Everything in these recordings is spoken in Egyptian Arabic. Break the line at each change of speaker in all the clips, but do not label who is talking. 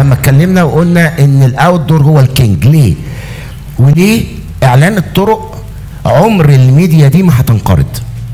لما اتكلمنا وقلنا ان الاوت دور هو الكينج ليه وليه اعلان الطرق عمر الميديا دي ما هتنقرض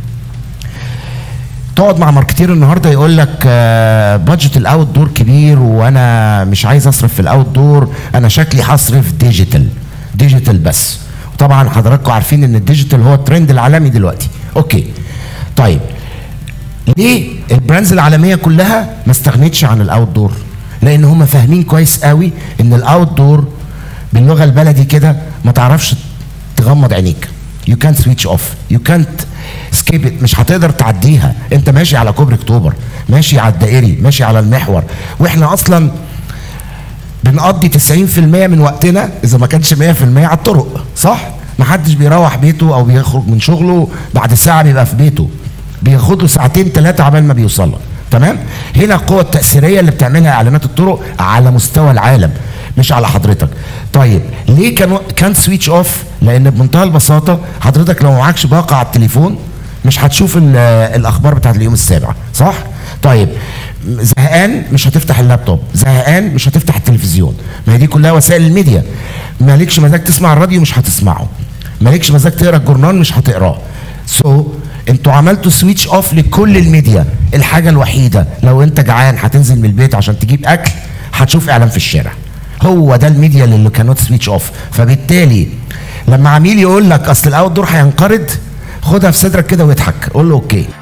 تقعد مع ماركتير النهارده يقول لك آه، بادجت الاوت دور كبير وانا مش عايز اصرف في الاوت دور انا شكلي هصرف ديجيتال ديجيتال بس طبعا حضراتكم عارفين ان الديجيتال هو الترند العالمي دلوقتي اوكي طيب ليه البراندز العالميه كلها ما استغنتش عن الاوت دور لان هم فاهمين كويس قوي ان الاوت دور باللغه البلدي كده ما تعرفش تغمض عينيك يو كانت سويتش اوف يو كانت سكيب مش هتقدر تعديها انت ماشي على كوبري اكتوبر ماشي على الدائري ماشي على المحور واحنا اصلا بنقضي 90% من وقتنا اذا ما كانش 100% على الطرق صح ما حدش بيروح بيته او بيخرج من شغله بعد ساعه بيبقى في بيته بياخد له ساعتين ثلاثه عبال ما بيوصل لك تمام هنا القوه التاثيريه اللي بتعملها اعلانات الطرق على مستوى العالم مش على حضرتك طيب ليه كان كان سويتش اوف لان بمنتهى البساطه حضرتك لو معكش باقه على التليفون مش هتشوف ال- الاخبار بتاعت اليوم السابع صح طيب زهقان مش هتفتح اللابتوب زهقان مش هتفتح التلفزيون ما هي دي كلها وسائل الميديا مالكش مزاج تسمع الراديو مش هتسمعه مالكش مزاج تقرا الجورنال مش هتقراه سو so, انتوا عملتوا سويتش اوف لكل الميديا الحاجه الوحيده لو انت جعان هتنزل من البيت عشان تجيب اكل هتشوف اعلان في الشارع هو ده الميديا اللي كانت سويتش اوف فبالتالي لما عميل يقول لك اصل الاوت دور هينقرض خدها في صدرك كده واضحك قول له اوكي